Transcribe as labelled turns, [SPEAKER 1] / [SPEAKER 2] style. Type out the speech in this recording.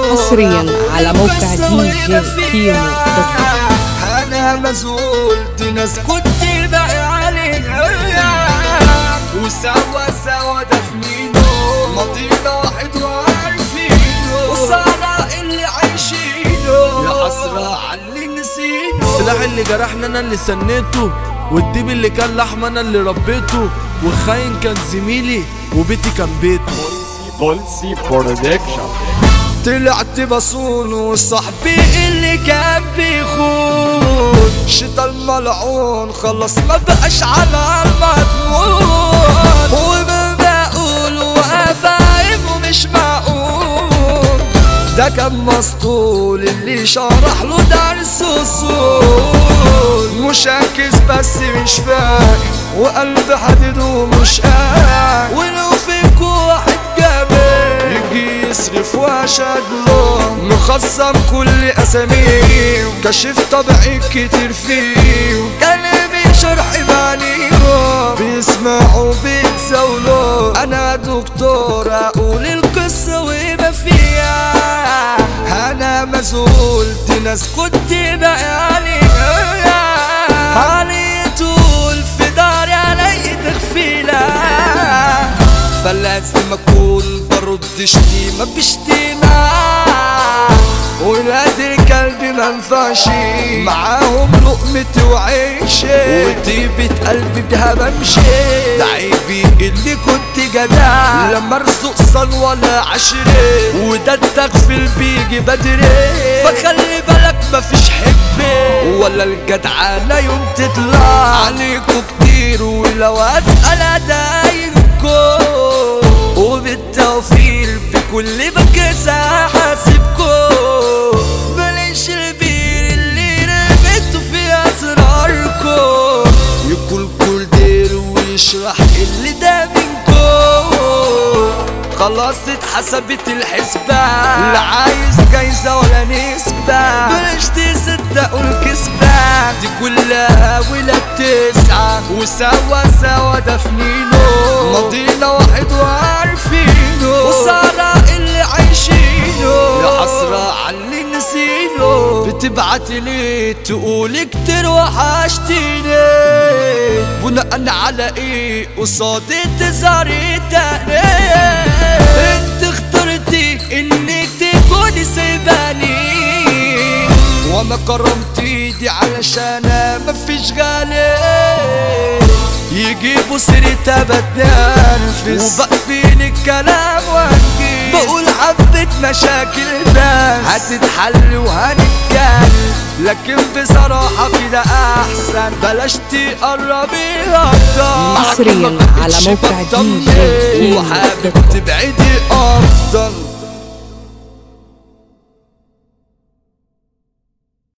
[SPEAKER 1] حصريا على موقع دي جي كيمو دوت كوم.
[SPEAKER 2] انا مزول دي ناس كنت بقى عليها وسوا سوا دفنينه ماضينا واحد وعارفينه وسارة اللي عايشينه يا حسرة على اللي نسينه
[SPEAKER 3] السلاح اللي جرحنا انا اللي سنيته والديب اللي كان لحمة انا اللي ربيته والخاين كان زميلي وبيتي كان بيته
[SPEAKER 4] بولسي برودكشن
[SPEAKER 2] طلعت بصون وصاحبي اللي كان بيخون شتا الملعون خلص ما بقاش على المضمون وما بقول وافاهم ومش معقول ده كان مسطول اللي شرح له درس اصول مشاكس بس مش فاهم وقلب حديد ومش قاعد ولو فيك واحد جامد يجي يصرف واشغله مخصم كل اساميه كشف طبعي كتير فيه كلامي شرح معانيه بيسمعوا بيتزاولوا انا دكتور اقول القصه وما فيها انا مسؤول دي ناس كنت بقى عليها علي طول في داري علي تغفيلها فلازم اكون برد شتيمة بشتيمة ولاد الكلب ما ينفعش معاهم لقمتي وعيشي وطيبة قلبي بها بمشي ده عيبي اللي كنت جدع لما ارزق صن ولا عشرة وده التغفل بيجي بدري فخلي بالك مفيش حبي ولا الجدعانة يوم تطلع عليكوا كتير ولو اتقل دايمكم وبالتوفيق بكل بكسة حاسبكم بلاش البير اللي رميتوا في اسراركم يكون كل دير ويشرح اللي ده منكم خلاص اتحسبت الحسبة لا عايز جايزة ولا نسبة بلاش تصدقوا الكسبة دي كلها ولا بتسعة وسوا سوا دفنينه ماضينا واحد وعارفينه وسارة اللي عايشينه يا حسرة على اللي نسينه بتبعت لي تقول كتير وحشتيني بناء على ايه قصادي تزاري تاني انت اخترتي انك تكوني سيباني وما كرمت ايدي علشان مفيش غالي يجيبوا سيرتها بتنرفز وبقفل الكلام وانجي بقول حبة مشاكل بس هتتحل وهنتكلم لكن بصراحة كده أحسن بلاش تقربي أكتر
[SPEAKER 1] حصرياً على موقع
[SPEAKER 2] بطمن
[SPEAKER 1] DJ
[SPEAKER 2] وحابب تبعدي أكتر